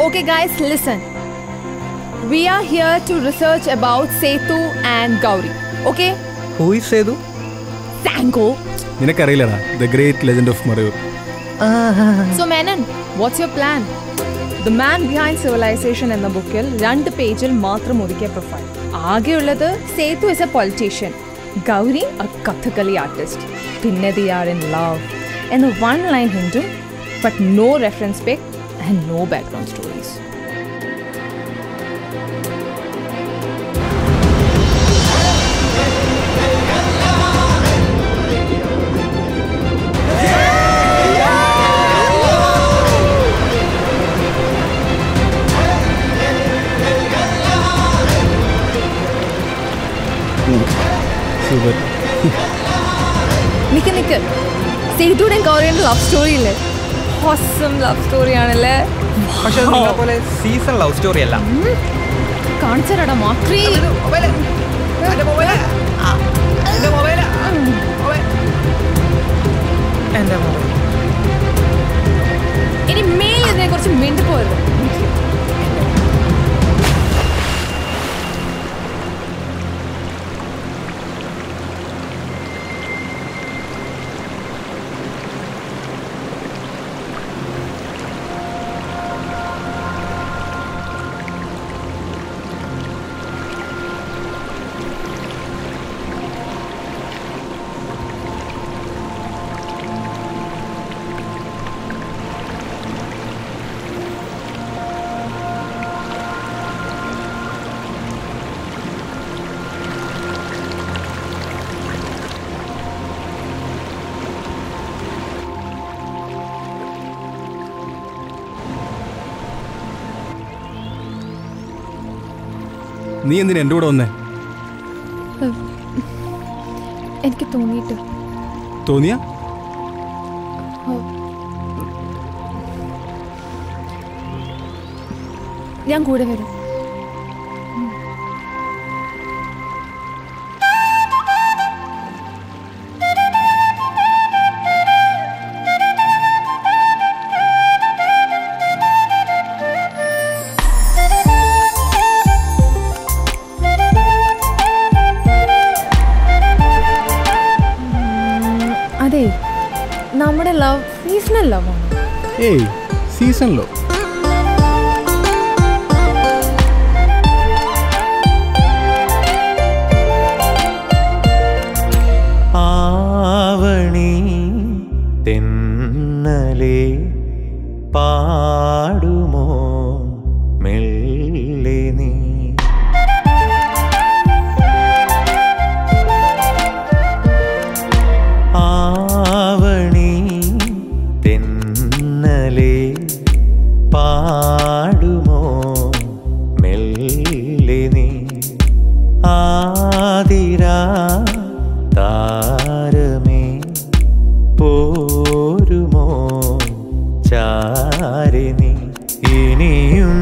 Okay, guys, listen. We are here to research about Setu and Gauri. Okay? Who is Setu Sango. നിനക്കറിയില്ലടാ the great legend of Marayoor So, Menon, what's your plan? The man behind civilisation എന്ന ബുക്കിൽ രണ്ട് പേജിൽ മാത്രം ഒതുക്കിയ profile ആകെയുള്ളത് Setu is a politician Gauri a Kathakali artist പിന്നെ they are in love എന്ന വൺ ലൈൻ ഹിൻഡും but no reference pic and no background stories super നിക്ക് നിക്ക് സേതുടെയും ഗൗരിയുടെ ലവ് സ്റ്റോറി ഇല്ലേ ഹോസം ലവ് സ്റ്റോറി ആണല്ലേ പക്ഷെ അത് നിങ്ങളെ പോലെ സീസൺ ലവ് സ്റ്റോറി അല്ല കാണിച്ചടാ മാക്രി എന്റെ മൊബൈൽ ഇനി മേൽ ഇതിനെ കുറിച്ച് മിണ്ടു പോയത് നീ എന്തിനാ എൻ്റെ കൂടെ വന്നേ എനിക്ക് തോന്നിയിട്ട് തോന്നിയ ഞാൻ കൂടെ വരും അതെ നമ്മുടെ ലവ് സീസണൽ ലവ് ആണ് ഏയ് സീസണിലോ ആവണി തെന്നലെ പാടുമോ മെല്ലെ നീ ആവണി തെന്നലെ പാടുമോ മെല്ലെ നീ ആതിരാ താരമേ പോരുമോ ചാരിനി ഇനിയും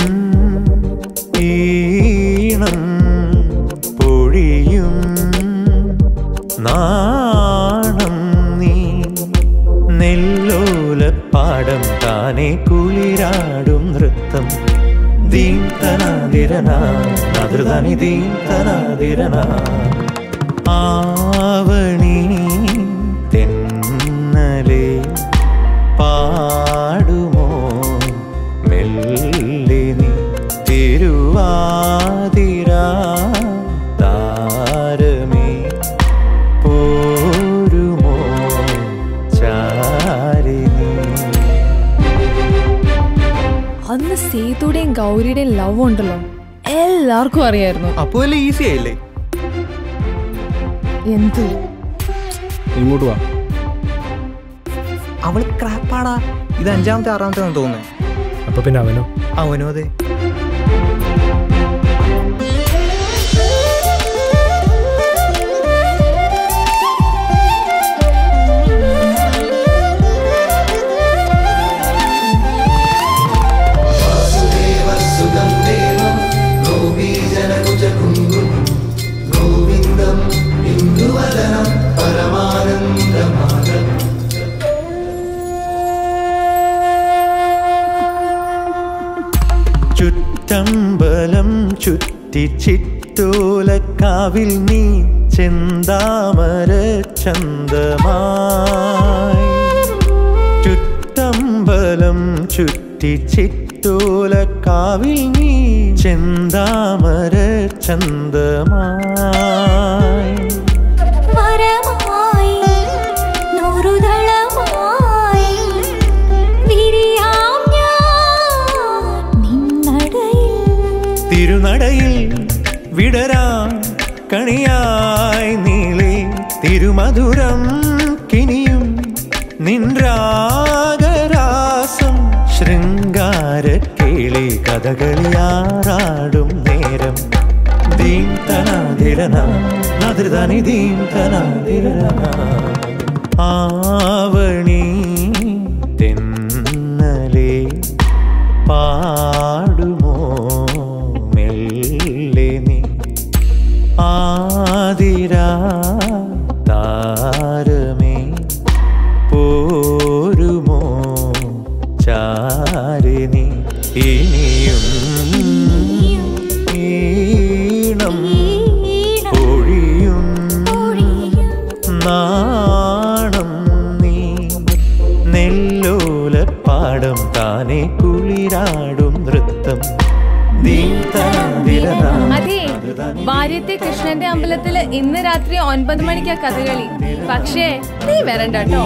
ഈണം പൊഴിയും നാണം നീ നെല്ലോലപ്പാടം താനെ കുളിരാടും നൃത്തം ദീം തനാതിരനാ നദൃതനി ദീം തനാതിരനാ ആവണി തെന്നലെ പാടുമോ മെല്ലെ നീ തിരുവാതിര താരമേ പോരുമോ ചാരിനി അന്ന് സേതുടെയും ഗൗരിയുടെയും ലവ് ഉണ്ടല്ലോ എല്ലാവർക്കും അറിയായിരുന്നു അപ്പൊ അല്ലേ ഈസി ആയില്ലേ എന്ത് ഇങ്ങോട്ട് വാ അവള് ക്രാപ്പാടാ ഇത് അഞ്ചാമത്തെ ആറാമത്തെ ആണെന്ന് തോന്നുന്നത് അപ്പൊ പിന്നെ അവനോ അവനും അതെ ചുറ്റി ചിറ്റൂലക്കാവിൽ നീ ചെന്താമര ചന്തമായി ചുറ്റമ്പലം ചുറ്റി ചിറ്റൂലക്കാവിൽ നീ ചെന്താമര ചന്തമായി മരമായി നൂറുദളമായി വിരിയാം ഞാൻ നിന്നടയിൽ തിരുനടയിൽ വിടരാം കണിയായി നീളെ തിരുമധുരം കിനിയും നിൻരാഗരാസം ശൃംഗാര കേളി കഥകളിയാറാടും നേരം ദീം തനാതിരന നദൃതനി ദീം തനാതിരന ആവണി തെന്നലേ പാടുമോ മെല്ലെ നീ ആതിരാ താരമേ പോരുമോ ചാരിനി ഇനിയും ഈണം പൊഴിയും നാണം നീ നെല്ലോലപ്പാടം താനെ കുളിരാടും നൃത്തം ദീപ്തനാതിരനാ അതെ വാര്യത്തെ കൃഷ്ണന്റെ അമ്പലത്തില് ഇന്ന് രാത്രി ഒൻപത് മണിക്കാ കഥകളി പക്ഷേ നീ വരണ്ട കേട്ടോ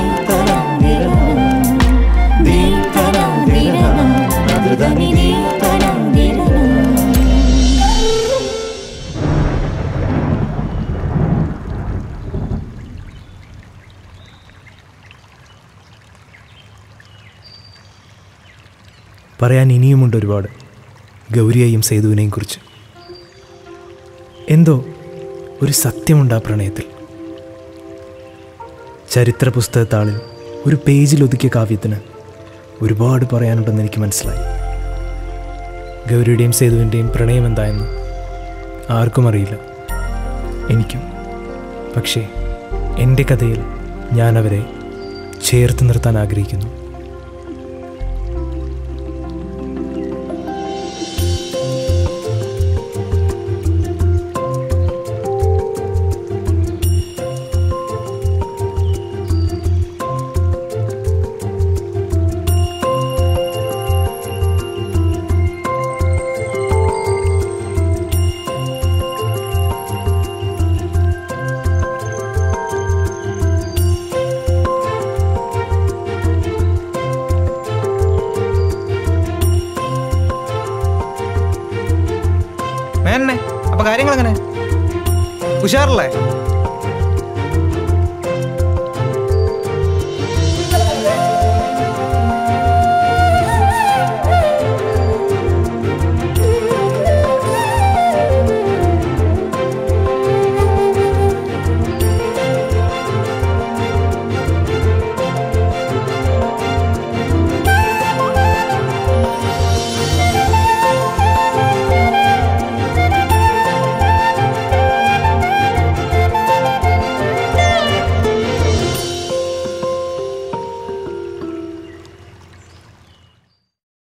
പറയാൻ ഇനിയുമുണ്ട് ഒരുപാട് ഗൗരിയെയും സേതുവിനെയും കുറിച്ച് എന്തോ ഒരു സത്യമുണ്ട് ആ പ്രണയത്തിൽ ചരിത്ര പുസ്തകത്താളിൽ ഒരു പേജിൽ ഒതുക്കിയ കാവ്യത്തിന് ഒരുപാട് പറയാനുണ്ടെന്ന് എനിക്ക് മനസ്സിലായി ഗൗരിയുടെയും സേതുവിൻ്റെയും പ്രണയം എന്തായെന്ന് ആർക്കും അറിയില്ല എനിക്കും പക്ഷേ എൻ്റെ കഥയിൽ ഞാൻ അവരെ ചേർത്ത് നിർത്താൻ ആഗ്രഹിക്കുന്നു മേന്നെ അപ്പൊ കാര്യങ്ങൾ എങ്ങനെ ഉഷാറല്ലേ